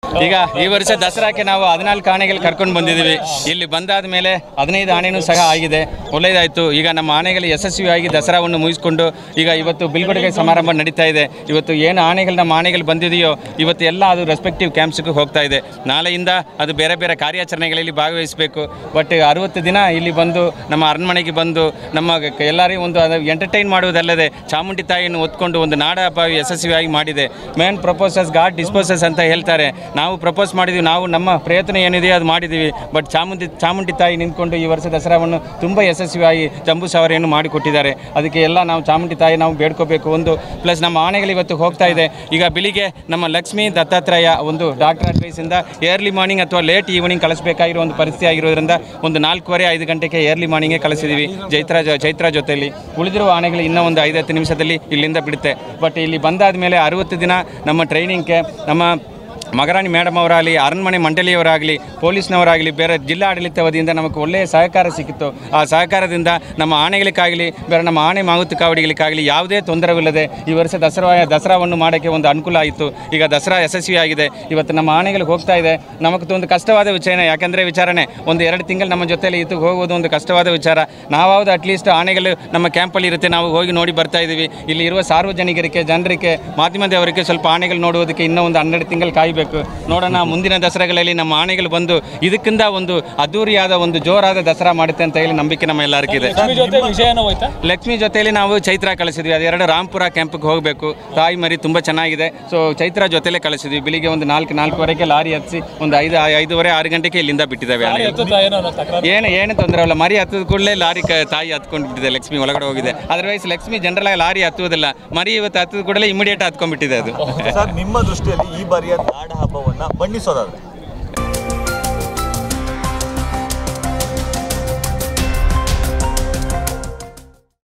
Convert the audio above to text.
ಈಗ ಈ ವರ್ಷ ದಸರಾಕ್ಕೆ ನಾವು ಹದಿನಾಲ್ಕು ಆನೆಗಳು ಕರ್ಕೊಂಡು ಬಂದಿದ್ದೀವಿ ಇಲ್ಲಿ ಬಂದಾದ ಮೇಲೆ ಹದಿನೈದು ಆನೆನೂ ಸಹ ಆಗಿದೆ ಒಳ್ಳೆಯದಾಯಿತು ಈಗ ನಮ್ಮ ಆನೆಗಳು ಯಶಸ್ವಿಯಾಗಿ ದಸರಾವನ್ನು ಮುಗಿಸ್ಕೊಂಡು ಈಗ ಇವತ್ತು ಬಿಲ್ಗೊಡುಗೆ ಸಮಾರಂಭ ನಡೀತಾ ಇದೆ ಇವತ್ತು ಏನು ಆನೆಗಳು ನಮ್ಮ ಆನೆಗಳು ಬಂದಿದೆಯೋ ಇವತ್ತು ಎಲ್ಲ ಅದು ರೆಸ್ಪೆಕ್ಟಿವ್ ಕ್ಯಾಂಪ್ಸ್ಗೆ ಹೋಗ್ತಾ ಇದೆ ನಾಳೆಯಿಂದ ಅದು ಬೇರೆ ಬೇರೆ ಕಾರ್ಯಾಚರಣೆಗಳಲ್ಲಿ ಭಾಗವಹಿಸಬೇಕು ಬಟ್ ಅರುವತ್ತು ದಿನ ಇಲ್ಲಿ ಬಂದು ನಮ್ಮ ಅರಣ್ಮನೆಗೆ ಬಂದು ನಮ್ಮ ಗ- ಎಲ್ಲರಿಗೂ ಒಂದು ಅದು ಎಂಟರ್ಟೈನ್ ಮಾಡುವುದಲ್ಲದೆ ಚಾಮುಂಡಿ ತಾಯಿಯನ್ನು ಹೊತ್ಕೊಂಡು ಒಂದು ನಾಡ ಹಬ್ಬ ಯಶಸ್ವಿಯಾಗಿ ಮಾಡಿದೆ ಮೇನ್ ಪ್ರಪೋಸಸ್ ಗಾಡ್ ಡಿಸ್ಪೋಸಸ್ ಅಂತ ಹೇಳ್ತಾರೆ ನಾವು ಪ್ರಪೋಸ್ ಮಾಡಿದ್ವಿ ನಾವು ನಮ್ಮ ಪ್ರಯತ್ನ ಏನಿದೆಯೋ ಅದು ಮಾಡಿದ್ದೀವಿ ಬಟ್ ಚಾಮುಂಡಿ ಚಾಮುಂಡಿ ತಾಯಿ ನಿಂತ್ಕೊಂಡು ಈ ವರ್ಷ ದಸರಾವನ್ನು ತುಂಬ ಯಶಸ್ವಿಯಾಗಿ ಜಂಬೂ ಸವಾರಿಯನ್ನು ಮಾಡಿಕೊಟ್ಟಿದ್ದಾರೆ ಅದಕ್ಕೆ ಎಲ್ಲ ನಾವು ಚಾಮುಂಡಿ ತಾಯಿ ನಾವು ಬೇಡ್ಕೋಬೇಕು ಒಂದು ಪ್ಲಸ್ ನಮ್ಮ ಆನೆಗಳು ಇವತ್ತು ಹೋಗ್ತಾ ಇದೆ ಈಗ ಬೆಳಿಗ್ಗೆ ನಮ್ಮ ಲಕ್ಷ್ಮೀ ದತ್ತಾತ್ರೇಯ ಒಂದು ಡಾಕ್ಟರ್ ಅಡ್ವೈಸಿಂದ ಏರ್ಲಿ ಮಾರ್ನಿಂಗ್ ಅಥವಾ ಲೇಟ್ ಈವ್ನಿಂಗ್ ಕಳಿಸ್ಬೇಕಾಗಿರೋ ಒಂದು ಪರಿಸ್ಥಿತಿ ಆಗಿರೋದ್ರಿಂದ ಒಂದು ನಾಲ್ಕೂವರೆ ಐದು ಗಂಟೆಗೆ ಏರ್ಲಿ ಮಾರ್ನಿಂಗೇ ಕಳಿಸಿದ್ದೀವಿ ಚೈತ್ರ ಜೊ- ಚೈತ್ರ ಜೊತೆಯಲ್ಲಿ ಉಳಿದಿರುವ ಆನೆಗಳು ಇನ್ನೂ ಒಂದು ಐದು ಹತ್ತು ನಿಮಿಷದಲ್ಲಿ ಇಲ್ಲಿಂದ ಬಿಡುತ್ತೆ ಬಟ್ ಇಲ್ಲಿ ಬಂದಾದ ಮೇಲೆ ಅರುವತ್ತು ದಿನ ನಮ್ಮ ಟ್ರೈನಿಂಗ್ಗೆ ನಮ್ಮ ಮಗರಾಣಿ ಮೇಡಮ್ ಅವರಾಗಲಿ ಅರಣ್ಮನೆ ಮಂಡಳಿಯವರಾಗಲಿ ಪೊಲೀಸ್ನವರಾಗಲಿ ಬೇರೆ ಜಿಲ್ಲಾಡಳಿತ ವತಿಯಿಂದ ನಮಗೆ ಒಳ್ಳೆಯ ಸಹಕಾರ ಸಿಕ್ಕಿತ್ತು ಆ ಸಹಕಾರದಿಂದ ನಮ್ಮ ಆನೆಗಳಿಗಾಗಲಿ ಬೇರೆ ನಮ್ಮ ಆನೆ ಮಾಗುತ್ತು ಕಾವಡಿಗಳಿಗಾಗಲಿ ಯಾವುದೇ ತೊಂದರೆವಿಲ್ಲದೆ ಈ ವರ್ಷ ದಸರಾ ದಸರಾವನ್ನು ಮಾಡೋಕ್ಕೆ ಒಂದು ಅನುಕೂಲ ಆಯಿತು ಈಗ ದಸರಾ ಯಶಸ್ವಿಯಾಗಿದೆ ಇವತ್ತು ನಮ್ಮ ಆನೆಗಳು ಹೋಗ್ತಾ ಇದೆ ನಮಗೆ ಒಂದು ಕಷ್ಟವಾದ ವಿಚಾರ ಯಾಕಂದರೆ ವಿಚಾರಣೆ ಒಂದು ಎರಡು ತಿಂಗಳು ನಮ್ಮ ಜೊತೆಲಿ ಇತ್ತು ಹೋಗೋದು ಒಂದು ಕಷ್ಟವಾದ ವಿಚಾರ ನಾವಾವುದು ಅಟ್ಲೀಸ್ಟ್ ಆನೆಗಳು ನಮ್ಮ ಕ್ಯಾಂಪಲ್ಲಿ ಇರುತ್ತೆ ನಾವು ಹೋಗಿ ನೋಡಿ ಬರ್ತಾ ಇದ್ದೀವಿ ಇಲ್ಲಿ ಇರುವ ಸಾರ್ವಜನಿಕರಿಗೆ ಜನರಿಗೆ ಮಾಧ್ಯಮದವರಿಗೆ ಸ್ವಲ್ಪ ಆನೆಗಳು ನೋಡುವುದಕ್ಕೆ ಇನ್ನೂ ಒಂದು ಹನ್ನೆರಡು ತಿಂಗಳು ಕಾಯಬೇಕು ನೋಡೋಣ ಮುಂದಿನ ದಸರಾಗಳಲ್ಲಿ ನಮ್ಮ ಆನೆಗಳು ಬಂದು ಇದಕ್ಕಿಂತ ಒಂದು ಅದ್ದೂರಿಯಾದ ಒಂದು ಜೋರಾದ ದಸರಾ ಮಾಡುತ್ತೆ ಅಂತ ಹೇಳಿ ನಂಬಿಕೆ ನಮ್ಮ ಎಲ್ಲರಿಗಿದೆ ಲಕ್ಷ್ಮಿ ಜೊತೆ ವಿಷಯನ ಹೋಯ್ತಾ ಲಕ್ಷ್ಮಿ ಜೊತೆಯಲ್ಲಿ ನಾವು ಚೈತ್ರ ಕಳಿಸಿದ್ವಿ ಅದೆರಡು ರಾಂಪುರ ಕ್ಯಾಂಪ್ಗೆ ಹೋಗಬೇಕು ತಾಯಿ ಮರಿ ತುಂಬ ಚೆನ್ನಾಗಿದೆ ಸೊ ಚೈತ್ರ ಜೊತೆಲೇ ಕಳಿಸಿದ್ವಿ ಬೆಳಿಗ್ಗೆ ಒಂದು ನಾಲ್ಕು ನಾಲ್ಕುವರೆಗೆ ಲಾರಿ ಹತ್ತಿಸಿ ಒಂದು ಐದು ಐದೂವರೆ ಆರು ಗಂಟೆಗೆ ಇಲ್ಲಿಂದ ಬಿಟ್ಟಿದ್ದಾವೆ ಆನೆಗಳು ಎತ್ತುತ್ತಾ ಏನೋ ಅನ್ನೋ ತಕರಾರು ಏನು ಏನು ತೊಂದರೆ ಇಲ್ಲ ಮರಿ ಹತ್ತದ ಕೂಡಲೇ ಲಾರಿ ಕ ತಾಯಿ ಹತ್ಕೊಂಡು ಬಿಟ್ಟಿದೆ ಲಕ್ಷ್ಮಿ ಒಳಗಡೆ ಹೋಗಿದೆ ಅದರ್ವೈಸ್ ಲಕ್ಷ್ಮಿ ಜನರಲ್ ಆಗಿ ಲಾರಿ ಹತ್ತುವುದಿಲ್ಲ ಮರಿ ಇವತ್ತು ಹತ್ತದ ಕೂಡಲೇ ಇಮಿಡಿಯೇಟ್ ಹತ್ಕೊಂಡ್ಬಿಟ್ಟಿದೆ ಅದು ಸರ್ ನಿಮ್ಮ ದೃಷ್ಟಿಯಲ್ಲಿ ಈ ಬಾರಿಯ ನಾಡ ಹಬ್ಬವನ್ನ ಬಣ್ಣಿಸೋದಾದ್ರೆ